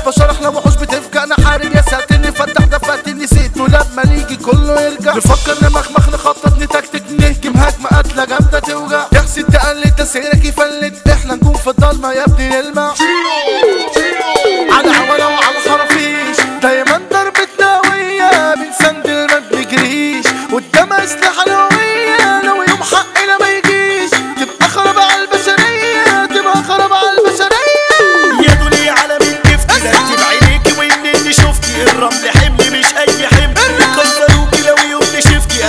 البشر احنا وحوش بتفجأ نحارب يا ساتر نفتح دفات نسيته لما نيجي كله يرجع نفكر نمخمخ نخطط نتكتك نهجم هجمة قتلة جامدة توجع يحسد تقلد تسعيرك يفلت احنا نكون في الضلمة يا ابني نلمع على عوالة وعلى خرافيش دايما ضربتنا ويا بنسندل ما بنجريش قدامها اسلحة نووية لو يوم حقنا ما يجيش تبقى خراب على البشرية تبقى خراب على البشرية يا دنيا على مين كفتي ده انت بعينيكي واني اني شفتي الرمل حمل مش اي حمل كسروكي لو يوم شفتي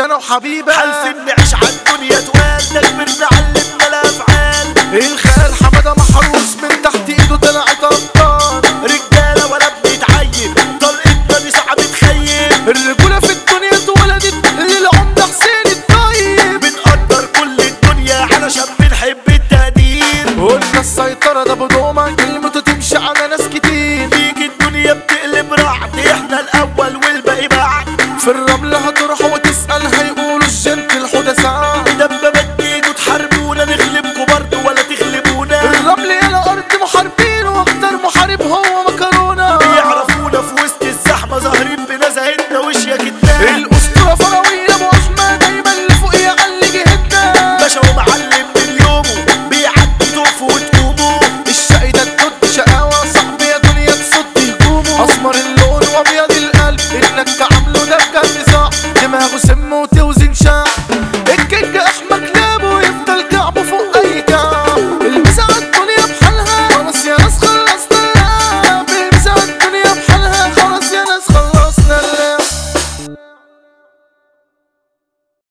انا وحبيبه حالفين نعيش عالدنيا توال نكبر نعلمنا الافعال الخال حماده محروس من تحت ايده طلعت ابطال رجاله ولا بنتعين طلقتنا دي صعب تخيل الرجوله في الدنيا اتولدت للعمده حسين الطيب بنقدر كل الدنيا علشان بنحب التقدير قلنا السيطره ده بدومه كلمته تمشي على ناس كتير تيجي الدنيا بتقلب رعد احنا الاول والباقي بعد في الرمل هتروح وتسال هيقولوا الجنت الحدثاء دبابات تيجوا تحاربونا نغلبكوا برضه ولا تغلبونا الرمل يا ارض محاربين واكتر محارب هو مكرونه يعرفونا في وسط الزحمه ظاهرين بنزاهتنا وشيا كداب الاسطوره فراويه ابو احمد دايما اللي فوق يعلي جهتنا باشا ومعلم من يومه بيعدي تقفوا وتقوموا الشقي ده الدود شقاوة صاحبي يا دنيا تصد هجومه اسمر اللون وابيض القلب انك تعامله ده بجد صح دماغه سم وتوزن شعب